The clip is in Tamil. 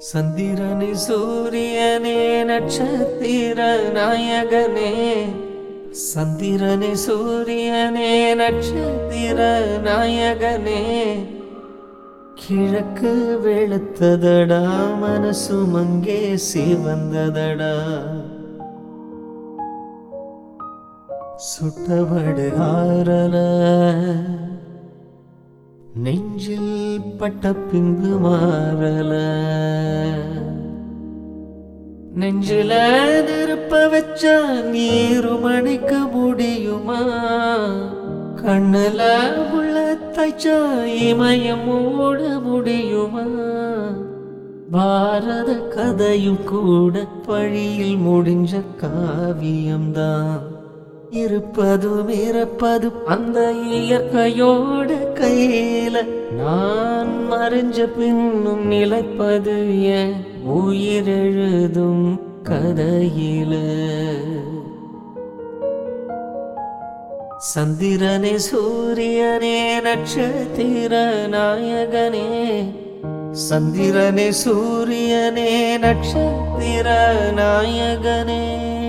சந்திரனே சூரியனே நட்சத்திர நாயகனே சந்திரனே சூரியனே நட்சத்திர நாயகனே கிழக்கு வெளுத்ததடா மனசும் அங்கே சிவந்ததடா சுட்டவடு ஆறல நெஞ்சில் பட்ட பின்பு மாறல நெஞ்சில நெருப்ப வச்சா நீரும் அணைக்க முடியுமா கண்ணுல உள்ள தைச்சா இமயம் மூட முடியுமா பாரத கதையும் கூட பழியில் முடிஞ்ச காவியம்தான் இருப்பதும் இறப்பதும் அந்த இயற்கையோட கையில நான் மறைஞ்ச பின்னும் நிலைப்பது என் உயிரெழுதும் கதையில சந்திரனே சூரியனே நட்சத்திர நாயகனே சந்திரனே சூரியனே நட்சத்திர நாயகனே